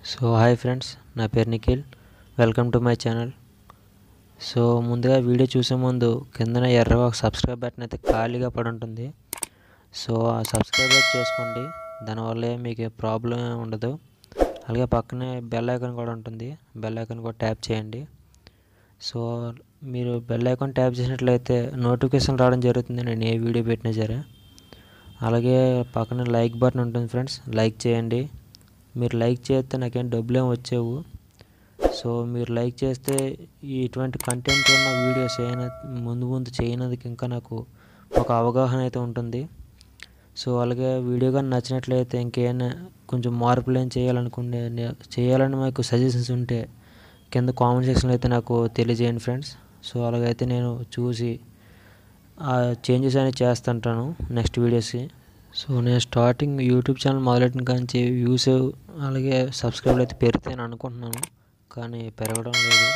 so hi friends నా పేరు Nikhil welcome to my channel so ముందుగా వీడియో చూసే ముందు కిందన ఎర్రగా ఒక సబ్స్క్రైబ్ బటన్ అయితే ఖాళీగా పడి ఉంటుంది సో ఆ సబ్స్క్రైబ్ అయితే చేసుకోండి దానివల్ల మీకు ప్రాబ్లం ఏమి ఉండదు అలాగే పక్కనే బెల్ ఐకాన్ కూడా ఉంటుంది బెల్ ఐకాన్ కూడా ట్యాప్ చేయండి సో మీరు బెల్ ఐకాన్ ట్యాప్ చేసినట్లయితే నోటిఫికేషన్ రావడం జరుగుతుంది నేను ఏ వీడియో పెట్టినా సరే అలాగే పక్కన లైక్ బటన్ ఉంటుంది ఫ్రెండ్స్ లైక్ చేయండి మీరు లైక్ చేస్తే నాకేం డబ్బులు ఏమి వచ్చేవు సో మీరు లైక్ చేస్తే ఇటువంటి కంటెంట్ ఉన్న వీడియోస్ అయిన ముందు ముందు చేయనందుకు ఇంకా నాకు ఒక అవగాహన అయితే ఉంటుంది సో అలాగే వీడియో కానీ నచ్చినట్లయితే ఇంకేమైనా కొంచెం మార్పులు ఏం చేయాలనుకుంటే నే- చేయాలని మీకు సజెషన్స్ ఉంటే కింద కామెంట్ సెక్షన్లో అయితే నాకు తెలియజేయండి ఫ్రెండ్స్ సో అలాగైతే నేను చూసి ఆ చేంజెస్ అనేవి చేస్తుంటాను నెక్స్ట్ వీడియోస్కి సో నేను స్టార్టింగ్ యూట్యూబ్ ఛానల్ మొదలెట్టిన కాంచి వ్యూస్ అలాగే సబ్స్క్రైబర్లు అయితే పెరుగుతాయని అనుకుంటున్నాను కానీ పెరగడం లేదు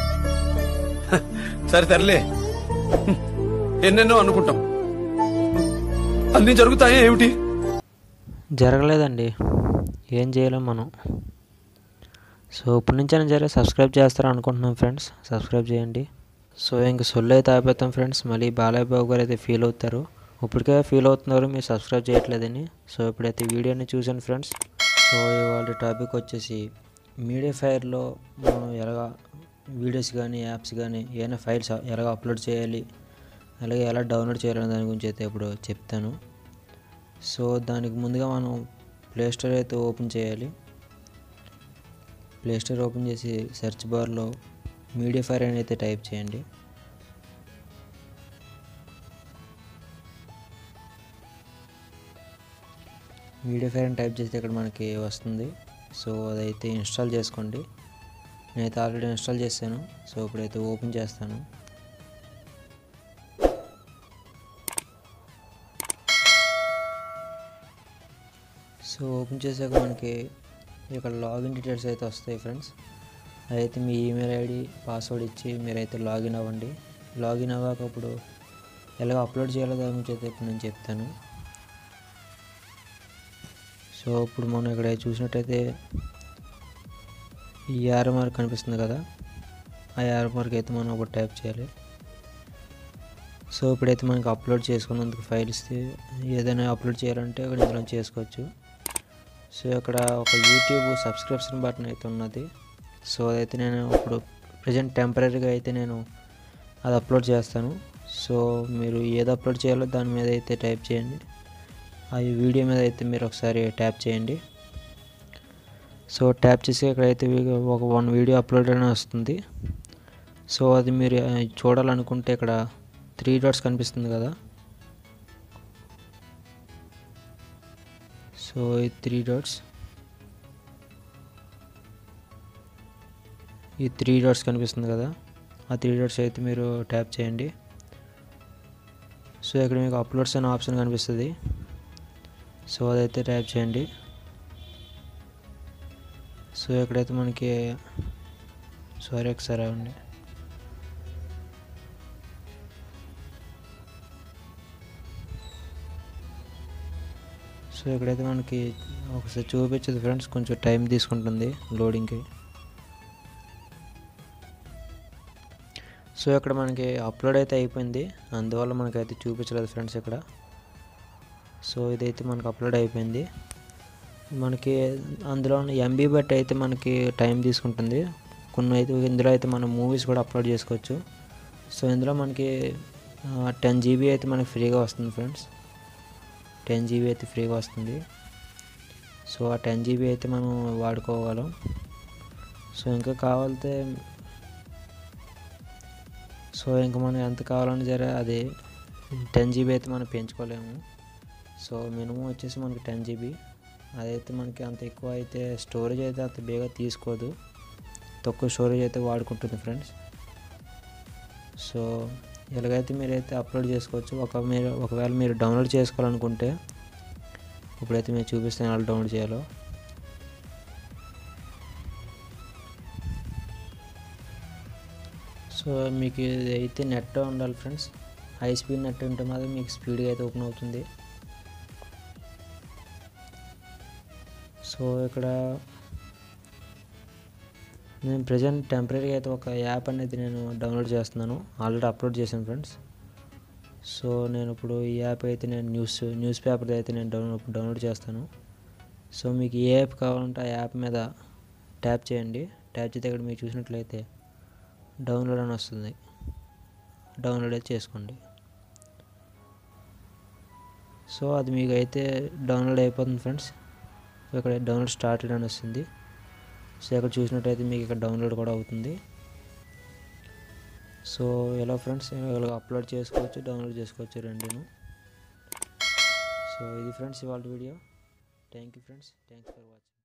సరే తరలే ఎన్నెన్నో అనుకుంటాం అన్ని జరుగుతాయా ఏమిటి జరగలేదండి ఏం చేయలేం మనం సో ఇప్పటి నుంచైనా సరే సబ్స్క్రైబ్ చేస్తారని అనుకుంటున్నాం ఫ్రెండ్స్ సబ్స్క్రైబ్ చేయండి సో ఇంక సొల్లు అయితే ఆపేస్తాం ఫ్రెండ్స్ మళ్ళీ బాలయ్య బాబు గారు అయితే ఫీల్ అవుతారు ఇప్పటికే ఫీల్ అవుతున్నారు మీరు సబ్స్క్రైబ్ చేయట్లేదని సో ఇప్పుడైతే వీడియోని చూసాను ఫ్రెండ్స్ సో ఇవాళ టాపిక్ వచ్చేసి మీడియా ఫైర్లో మనం ఎలాగ వీడియోస్ కానీ యాప్స్ కానీ ఏమైనా ఫైల్స్ ఎలాగ అప్లోడ్ చేయాలి అలాగే ఎలా డౌన్లోడ్ చేయాలనే దాని గురించి అయితే ఇప్పుడు చెప్తాను సో దానికి ముందుగా మనం ప్లే స్టోర్ అయితే ఓపెన్ చేయాలి ప్లే స్టోర్ ఓపెన్ చేసి సెర్చ్ బార్లో మీడియా ఫైర్ అని అయితే టైప్ చేయండి మీడియా ఫైర్ అని టైప్ చేస్తే ఇక్కడ మనకి వస్తుంది సో అదైతే ఇన్స్టాల్ చేసుకోండి నేనైతే ఆల్రెడీ ఇన్స్టాల్ చేశాను సో ఇప్పుడైతే ఓపెన్ చేస్తాను సో ఓపెన్ చేసాక మనకి ఇక్కడ లాగిన్ డీటెయిల్స్ అయితే వస్తాయి ఫ్రెండ్స్ అయితే మీ ఈమెయిల్ ఐడి పాస్వర్డ్ ఇచ్చి మీరైతే లాగిన్ అవ్వండి లాగిన్ అవ్వక ఇప్పుడు ఎలాగ అప్లోడ్ చేయాలో దాని గురించి అయితే ఇప్పుడు నేను చెప్తాను సో ఇప్పుడు మనం ఇక్కడ చూసినట్టయితే ఈ యారో మార్క్ కనిపిస్తుంది కదా ఆ యారో మార్క్ అయితే మనం ఒకటి టైప్ చేయాలి సో ఇప్పుడైతే మనకి అప్లోడ్ చేసుకున్నందుకు ఫైల్స్ ఏదైనా అప్లోడ్ చేయాలంటే ఇక్కడ ఇందులో చేసుకోవచ్చు సో ఇక్కడ ఒక యూట్యూబ్ సబ్స్క్రిప్షన్ బటన్ అయితే ఉన్నది సో అదైతే నేను ఇప్పుడు ప్రజెంట్ టెంపరీగా అయితే నేను అది అప్లోడ్ చేస్తాను సో మీరు ఏది అప్లోడ్ చేయాలో దాని మీద అయితే టైప్ చేయండి ఆ వీడియో మీద అయితే మీరు ఒకసారి ట్యాప్ చేయండి సో ట్యాప్ చేసి ఇక్కడైతే వీ- ఒక వన్ వీడియో అప్లోడ్ అని వస్తుంది సో అది మీరు ఆ, చూడాలనుకుంటే ఇక్కడ త్రీ డాట్స్ కనిపిస్తుంది కదా సో ఈ త్రీ డాట్స్ ఈ త్రీ డాట్స్ కనిపిస్తుంది కదా ఆ త్రీ డాట్స్ అయితే మీరు ట్యాప్ చేయండి సో ఇక్కడ మీకు అప్లోడ్స్ అనే ఆప్షన్ కనిపిస్తుంది సో అదైతే ట్యాప్ చేయండి సో ఇక్కడైతే మనకి సారీ ఒకసారి అవ్వండి సో ఇక్కడైతే మనకి ఒకసారి చూపించదు ఫ్రెండ్స్ కొంచెం టైం తీసుకుంటుంది లోడింగ్కి సో ఇక్కడ మనకి అప్లోడ్ అయితే అయిపోయింది అందువల్ల మనకైతే చూపించలేదు ఫ్రెండ్స్ ఇక్కడ సో ఇదైతే మనకి అప్లోడ్ అయిపోయింది మనకి అందులో ఎంబీ బట్టి అయితే మనకి టైం తీసుకుంటుంది కొన్ని అయితే ఇందులో అయితే మనం మూవీస్ కూడా అప్లోడ్ చేసుకోవచ్చు సో ఇందులో మనకి టెన్ జీబీ అయితే మనకి ఫ్రీగా వస్తుంది ఫ్రెండ్స్ టెన్ జీబీ అయితే ఫ్రీగా వస్తుంది సో ఆ టెన్ జీబీ అయితే మనం వాడుకోగలం సో ఇంకా కావాలితే సో ఇంకా మనం ఎంత కావాలని సరే అది టెన్ జీబీ అయితే మనం పెంచుకోలేము సో మినిమం వచ్చేసి మనకి టెన్ జీబీ అదైతే మనకి అంత ఎక్కువ అయితే స్టోరేజ్ అయితే అంత బేగా తీసుకోదు తక్కువ స్టోరేజ్ అయితే వాడుకుంటుంది ఫ్రెండ్స్ సో ఎలాగైతే మీరైతే అప్లోడ్ చేసుకోవచ్చు ఒక మీరు ఒకవేళ మీరు డౌన్లోడ్ చేసుకోవాలనుకుంటే ఇప్పుడైతే మీరు చూపిస్తాను ఎలా డౌన్లోడ్ చేయాలో సో మీకు ఇది అయితే నెట్ ఉండాలి ఫ్రెండ్స్ హై స్పీడ్ నెట్ ఉంటే మాత్రం మీకు స్పీడ్గా అయితే ఓపెన్ అవుతుంది సో ఇక్కడ నేను ప్రజెంట్ టెంపరీగా అయితే ఒక యాప్ అనేది నేను డౌన్లోడ్ చేస్తున్నాను ఆల్రెడీ అప్లోడ్ చేశాను ఫ్రెండ్స్ సో నేను ఇప్పుడు ఈ యాప్ అయితే నేను న్యూస్ న్యూస్ పేపర్ అయితే నేను డౌన్లోడ్ డౌన్లోడ్ చేస్తాను సో మీకు ఏ యాప్ కావాలంటే ఆ యాప్ మీద ట్యాప్ చేయండి ట్యాప్ చేస్తే ఇక్కడ మీరు చూసినట్లయితే డౌన్లోడ్ అని వస్తుంది డౌన్లోడ్ అయితే చేసుకోండి సో అది మీకు అయితే డౌన్లోడ్ అయిపోతుంది ఫ్రెండ్స్ ఇక్కడ డౌన్లోడ్ స్టార్టెడ్ అని వస్తుంది సో ఇక్కడ చూసినట్టయితే మీకు ఇక్కడ డౌన్లోడ్ కూడా అవుతుంది సో ఎలా ఫ్రెండ్స్ ఇలా అప్లోడ్ చేసుకోవచ్చు డౌన్లోడ్ చేసుకోవచ్చు రెండును సో ఇది ఫ్రెండ్స్ ఇవాళ video thank you friends thanks for watching